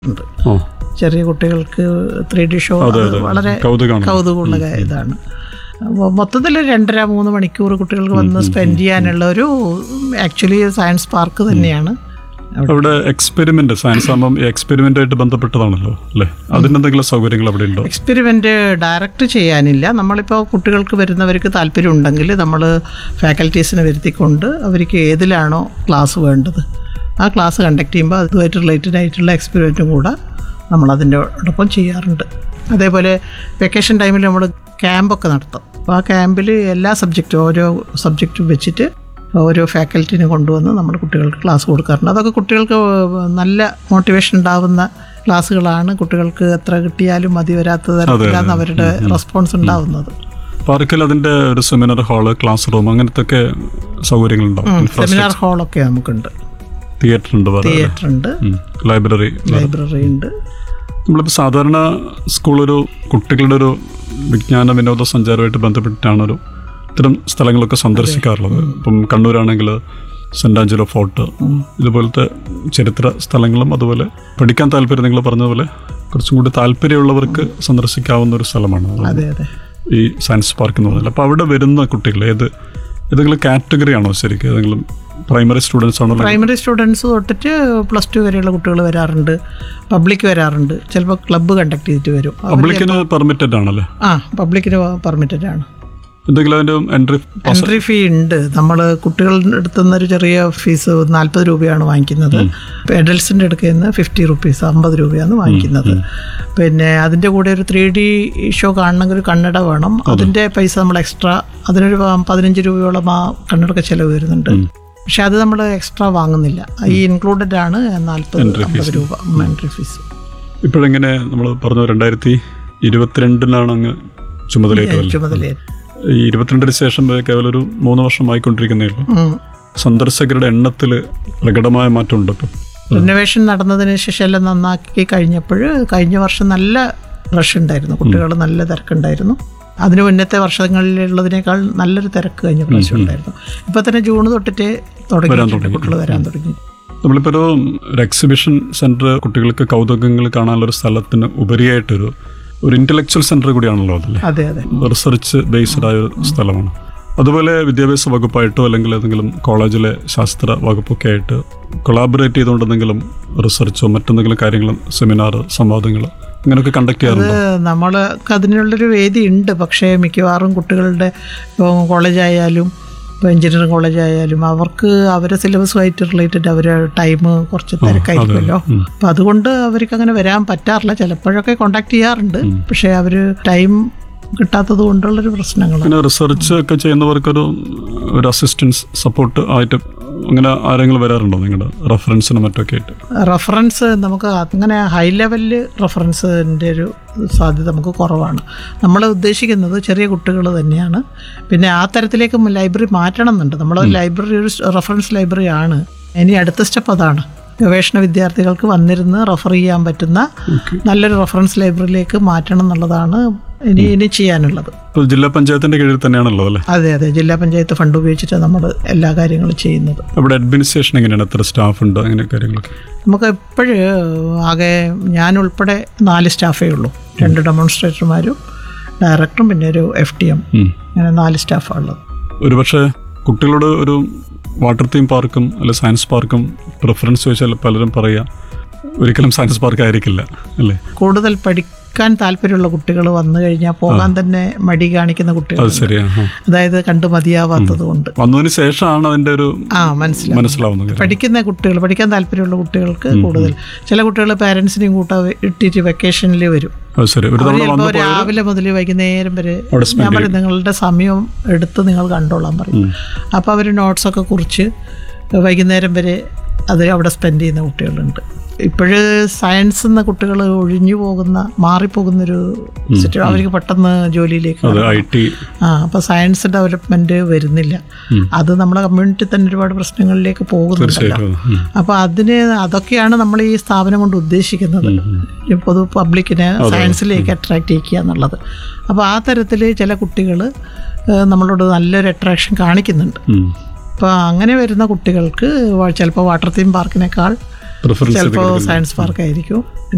ഉണ്ട് ഓ ചെറിയ കുട്ടികൾക്ക് ത്രീ ഡി ഷോ അതെ, അത് അതെ. വളരെ കൗതുകമാണ്. കൗതുകമുള്ള കാ- ഇതാണ് മൊത്തത്തിൽ രണ്ടര മൂന്ന് മണിക്കൂർ കുട്ടികൾക്ക് വന്ന് സ്പെൻഡ് ചെയ്യാനുള്ള ഒരു ആക്ച്വലി സയൻസ് പാർക്ക് തന്നെയാണ് അവിടെ എക്സ്പെരിമെന്റ് സയൻസ് ആകുമ്പം എക്സ്പെരിമെന്റ് ആയിട്ട് ബന്ധപ്പെട്ടതാണല്ലോ അല്ലേ അതിന് എന്തെങ്കിലും സൗകര്യങ്ങൾ അവിടെ ഉണ്ടോ എക്സ്പെരിമെൻ്റ് ഡയറക്റ്റ് ചെയ്യാനില്ല നമ്മളിപ്പോൾ കുട്ടികൾക്ക് വരുന്നവർക്ക് താല്പര്യം ഉണ്ടെങ്കിൽ നമ്മൾ ഫാക്കൽറ്റീസിനെ വരുത്തിക്കൊണ്ട് അവർക്ക് ഏതിലാണോ ക്ലാസ് വേണ്ടത് ആ ക്ലാസ് കണ്ടക്ട് ചെയ്യുമ്പോൾ അതുമായിട്ട് റിലേറ്റഡ് ആയിട്ടുള്ള എക്സ്പെരിമെൻറ്റും കൂടെ നമ്മളതിൻ്റെ ഒപ്പം ചെയ്യാറുണ്ട് അതേപോലെ വെക്കേഷൻ ടൈമിൽ നമ്മൾ ക്യാമ്പൊക്കെ നടത്തും അപ്പോൾ ആ ക്യാമ്പിൽ എല്ലാ സബ്ജക്റ്റും ഓരോ സബ്ജക്റ്റും വെച്ചിട്ട് ഓരോ ഫാക്കൽറ്റിനെ കൊണ്ടുവന്ന് നമ്മൾ കുട്ടികൾക്ക് ക്ലാസ് കൊടുക്കാറുണ്ട് അതൊക്കെ കുട്ടികൾക്ക് നല്ല മോട്ടിവേഷൻ ഉണ്ടാവുന്ന ക്ലാസ്സുകളാണ് കുട്ടികൾക്ക് എത്ര കിട്ടിയാലും മതി വരാത്ത തരത്തിലാണ് അവരുടെ റെസ്പോൺസ് ഉണ്ടാവുന്നത് പാർക്കിൽ അതിന്റെ ഒരു സെമിനാർ ഹാള് ക്ലാസ് റൂം അങ്ങനത്തെ ഒക്കെ സൗകര്യങ്ങളുണ്ടോ സെമിനാർ ഹാളൊക്കെ നമുക്കുണ്ട് തിയേറ്റർ ഉണ്ട് വേറെ തിയേറ്റർ ഉണ്ട് ലൈബ്രറി ലൈബ്രറി ഉണ്ട് നമ്മളിപ്പോൾ സാധാരണ സ്കൂൾ ഒരു കുട്ടികളുടെ ഒരു വിജ്ഞാന വിനോദസഞ്ചാരമായിട്ട് ബന്ധപ്പെട്ടിട്ടാണ് ഒരു ഇത്തരം സ്ഥലങ്ങളൊക്കെ സന്ദർശിക്കാറുള്ളത് ഇപ്പം കണ്ണൂരാണെങ്കിൽ സെൻ്റ് ആഞ്ചലോ ഫോർട്ട് ഇതുപോലത്തെ ചരിത്ര സ്ഥലങ്ങളും അതുപോലെ പഠിക്കാൻ താല്പര്യം നിങ്ങൾ പറഞ്ഞതുപോലെ കുറച്ചും കൂടി താല്പര്യമുള്ളവർക്ക് സന്ദർശിക്കാവുന്ന ഒരു സ്ഥലമാണ് അതെ അതെ ഈ സയൻസ് പാർക്ക് എന്ന് പറഞ്ഞാൽ അപ്പോൾ അവിടെ വരുന്ന കുട്ടികൾ ഏത് ഏതെങ്കിലും കാറ്റഗറി ആണോ ശരിക്കും ഏതെങ്കിലും പ്രൈമറി സ്റ്റുഡൻസ് ആണോ അല്ലെങ്കിൽ പ്രൈമറി സ്റ്റുഡൻസ് തൊട്ടിട്ട് പ്ലസ് ടു വരെയുള്ള കുട്ടികൾ വരാറുണ്ട് പബ്ലിക് വരാറുണ്ട് ചിലപ്പോൾ ക്ലബ്ബ് കണ്ടക്ട് ചെയ്തിട്ട് വരും അവര് പബ്ലിക്കിന് പെർമിറ്റഡ് ആണല്ലേ ആ പബ്ലിക്കിന് പെർമിറ്റഡ് ആണ് എന്തെങ്കിലും അതിൻ്റെ എൻട്രി എൻട്രി ഫീ ഉണ്ട് നമ്മൾ കുട്ടികളുടെ അടുത്ത് നിന്ന് ഒരു ചെറിയ ഫീസ് നാൽപ്പത് രൂപയാണ് വാങ്ങിക്കുന്നത് എഡൽസിൻ്റെ അടുക്കൽ നിന്ന് ഫിഫ്റ്റി റുപ്പീസ് അമ്പത് രൂപയാണ് വാങ്ങിക്കുന്നത് പിന്നെ അതിൻ്റെ കൂടെ ഒരു ത്രീ ഡി ഷോ കാണണമെങ്കിൽ ഒരു കണ്ണട വേണം അതിൻ്റെ പൈസ നമ്മൾ എക്സ്ട്രാ അതിനൊരു പ- പതിനഞ്ച് രൂപയോളം ആ കണ്ണടക്ക് ചിലവ് വരുന്നുണ്ട് പക്ഷെ അത് നമ്മൾ എക്സ്ട്രാ വാങ്ങുന്നില്ല ഈ ഇൻക്ലൂഡഡ് ആണ് നാൽപ്പത് അമ്പത് രൂപ എൻട്രി ഫീസ് ഇപ്പോഴെങ്ങനെ നമ്മൾ പറഞ്ഞു രണ്ടായിരത്തി ഇരുപത്തിരണ്ടിലാണ് അങ്ങ് ചുമതലയേറ്റതല്ലേ ചുമതല ഈ ഇരുപത്തിരണ്ടിന് ശേഷം കേവലം ഒരു മൂന്ന് വർഷം ആയിക്കൊണ്ടിരിക്കുന്നേ ഉള്ളൂ സന്ദർശകരുടെ എണ്ണത്തിൽ പ്രകടമായ മാറ്റമുണ്ട് ഇപ്പം റിനോവേഷൻ നടന്നതിന് ശേഷം എല്ലാം നന്നാക്കി കഴിഞ്ഞപ്പോൾ കഴിഞ്ഞ വർഷം നല്ല റഷ് ഉണ്ടായിരുന്നു കുട്ടികൾ നല്ല തിരക്കുണ്ടായിരുന്നു അതിന് മുന്നത്തെ വർഷങ്ങളിലുള്ളതിനേക്കാൾ നല്ലൊരു തിരക്ക് കഴിഞ്ഞ പ്രാവശ്യം ഉണ്ടായിരുന്നു ഇപ്പൊ തന്നെ ജൂൺ തൊട്ടിട്ട് തുടങ്ങിയിട്ടുണ്ട് കുട്ടികൾ വരാൻ തുടങ്ങി നമ്മളിപ്പോൾ ഒരു ഒരു എക്സിബിഷൻ സെൻറ്റർ കുട്ടികൾക്ക് കൗതുകങ്ങൾ കാണാനുള്ള ഒരു സ്ഥലത്തിന് ഉപരിയായിട്ടൊരു ഒരു ഇൻ്റലക്ച്വൽ സെൻറ്റർ കൂടിയാണല്ലോ അതല്ലേ അതെ അതെ റിസർച്ച് ബേസ്ഡ് ആയ ഒരു സ്ഥലമാണ് അതുപോലെ വിദ്യാഭ്യാസ വകുപ്പായിട്ടോ അല്ലെങ്കിൽ ഏതെങ്കിലും കോളേജിലെ ശാസ്ത്ര വകുപ്പൊക്കെ ആയിട്ട് കൊളാബറേറ്റ് ചെയ്തുകൊണ്ട് എന്തെങ്കിലും റിസർച്ചോ മറ്റെന്തെങ്കിലും കാര്യങ്ങളും സെമിനാർ സംവാദങ്ങൾ അങ്ങനെയൊക്കെ കണ്ടക്ട് ചെയ്യാറുണ്ടോ നമ്മൾക്ക് അതിനുള്ളൊരു വേദി ഉണ്ട് പക്ഷേ മിക്കവാറും കുട്ടികളുടെ ഇപ്പോൾ കോളേജായാലും ഇപ്പോൾ എഞ്ചിനീയറിംഗ് കോളേജ് ആയാലും അവർക്ക് അവരെ സിലബസുമായിട്ട് റിലേറ്റഡ് അവരെ ടൈം കുറച്ച് തിരക്കായിരിക്കുമല്ലോ അപ്പം അതുകൊണ്ട് അവർക്ക് അങ്ങനെ വരാൻ പറ്റാറില്ല ചിലപ്പോഴൊക്കെ കോണ്ടാക്ട് ചെയ്യാറുണ്ട് പക്ഷേ അവർ ടൈം കിട്ടാത്തത് കൊണ്ടുള്ളൊരു പ്രശ്നങ്ങളാണ് പിന്നെ റിസർച്ച് ഒക്കെ ചെയ്യുന്നവർക്കൊരു ഒരു അസിസ്റ്റൻസ് സപ്പോർട്ട് ആയിട്ട് അങ്ങനെ ആരെങ്കിലും വരാറുണ്ടോ നിങ്ങളുടെ റെഫറൻസിന് മറ്റൊക്കെ ആയിട്ട് റെഫറൻസ് നമുക്ക് അങ്ങനെ ഹൈ ലെവലിൽ റെഫറൻസിൻ്റെ ഒരു സാധ്യത നമുക്ക് കുറവാണ് നമ്മൾ ഉദ്ദേശിക്കുന്നത് ചെറിയ കുട്ടികൾ തന്നെയാണ് പിന്നെ ആ തരത്തിലേക്ക് ലൈബ്രറി മാറ്റണം എന്നുണ്ട് നമ്മൾ ലൈബ്രറി ഒരു റെഫറൻസ് ലൈബ്രറി ആണ് ഇനി അടുത്ത സ്റ്റെപ്പ് അതാണ് ഗവേഷണ വിദ്യാർത്ഥികൾക്ക് വന്നിരുന്ന് റെഫർ ചെയ്യാൻ പറ്റുന്ന നല്ലൊരു റെഫറൻസ് ലൈബ്രറിയിലേക്ക് മാറ്റണം എന്നുള്ളതാണ് ഇനി ഇനി ചെയ്യാനുള്ളത് ഇപ്പോൾ ജില്ലാ പഞ്ചായത്തിന്റെ കീഴിൽ തന്നെയാണല്ലോ അല്ലേ അതെ അതെ ജില്ലാ പഞ്ചായത്ത് ഫണ്ട് ഉപയോഗിച്ചിട്ട് നമ്മൾ എല്ലാ കാര്യങ്ങളും ചെയ്യുന്നത് അവിടെ അഡ്മിനിസ്ട്രേഷൻ എങ്ങനെയാണ് എത്ര സ്റ്റാഫ് ഉണ്ട് അങ്ങനെ കാര്യങ്ങളൊക്കെ നമുക്ക് എപ്പോഴും ആകെ ഞാൻ ഉൾപ്പെടെ നാല് സ്റ്റാഫേ ഉള്ളൂ രണ്ട് ഡെമോൺസ്ട്രേറ്റർമാരും ഡയറക്ടറും പിന്നെ ഒരു എഫ് ടി എം ഉം. അങ്ങനെ നാല് സ്റ്റാഫാണ് ഉള്ളത് ഒരുപക്ഷെ കുട്ടികളോട് ഒരു വാട്ടർ തീം പാർക്കും അല്ലെ സയൻസ് പാർക്കും പ്രിഫറൻസ് ചോദിച്ചാൽ പലരും പറയുക ഒരിക്കലും സയൻസ് പാർക്ക് ആയിരിക്കില്ല അല്ലേ കൂടുതൽ പഠിക്കാൻ താല്പര്യമുള്ള കുട്ടികൾ വന്നു കഴിഞ്ഞാൽ പോകാൻ തന്നെ മടി കാണിക്കുന്ന കുട്ടികൾ അത് ശരിയാ ആ. അതായത് കണ്ടു മതിയാവാത്തത് കൊണ്ട് വന്നതിന് ശേഷമാണ് അതിന്റെ ഒരു ആ മനസ്സിലാവും മനസ്സിലാവുന്ന കാര്യം പഠിക്കുന്ന കുട്ടികൾ പഠിക്കാൻ താല്പര്യമുള്ള കുട്ടികൾക്ക് കൂടുതൽ ചില കുട്ടികൾ പാരൻസിനെയും കൂട്ടാ ഇട്ടിട്ട് വെക്കേഷനിൽ വരും അത് ശരി ഒരു തവണ ചിലപ്പോൾ വന്ന് രാവിലെ മുതൽ വൈകുന്നേരം വരെ അവിടെ spend ഞാൻ പറയും നിങ്ങളുടെ സമയം എടുത്ത് നിങ്ങൾ കണ്ടോളാൻ പറയും അപ്പോൾ അവർ നോട്ട്സൊക്കെ കുറിച്ച് വൈകുന്നേരം വരെ അത് അവിടെ സ്പെൻഡ് ചെയ്യുന്ന കുട്ടികളുണ്ട് ഇപ്പോഴ് സയൻസ് എന്ന കുട്ടികൾ ഒഴിഞ്ഞു പോകുന്ന മാറിപ്പോകുന്നൊരു സിറ്റുവേഷൻ അവർക്ക് പെട്ടെന്ന് ജോലിയിലേക്ക് അത് ഐ ടി ആ അപ്പോൾ സയൻസ് ഡെവലപ്മെന്റ് വരുന്നില്ല അത് നമ്മുടെ കമ്മ്യൂണിറ്റി തന്നെ ഒരുപാട് പ്രശ്നങ്ങളിലേക്ക് പോകുന്നുണ്ടല്ലോ അപ്പോൾ അതിന് അതൊക്കെയാണ് നമ്മൾ ഈ സ്ഥാപനം കൊണ്ട് ഉദ്ദേശിക്കുന്നത് ഈ പൊതു പബ്ലിക്കിനെ സയൻസിലേക്ക് അട്രാക്ട് ചെയ്യിക്കുക എന്നുള്ളത് അപ്പോൾ ആ തരത്തിൽ ചില കുട്ടികൾ നമ്മളോട് നല്ലൊരു അട്രാക്ഷൻ കാണിക്കുന്നുണ്ട് അപ്പോൾ അങ്ങനെ വരുന്ന കുട്ടികൾക്ക് ചിലപ്പോൾ വാട്ടർ തീം പാർക്കിനേക്കാൾ പ്രിഫറൻസ് ചിലപ്പോൾ സയൻസ് പാർക്കായിരിക്കും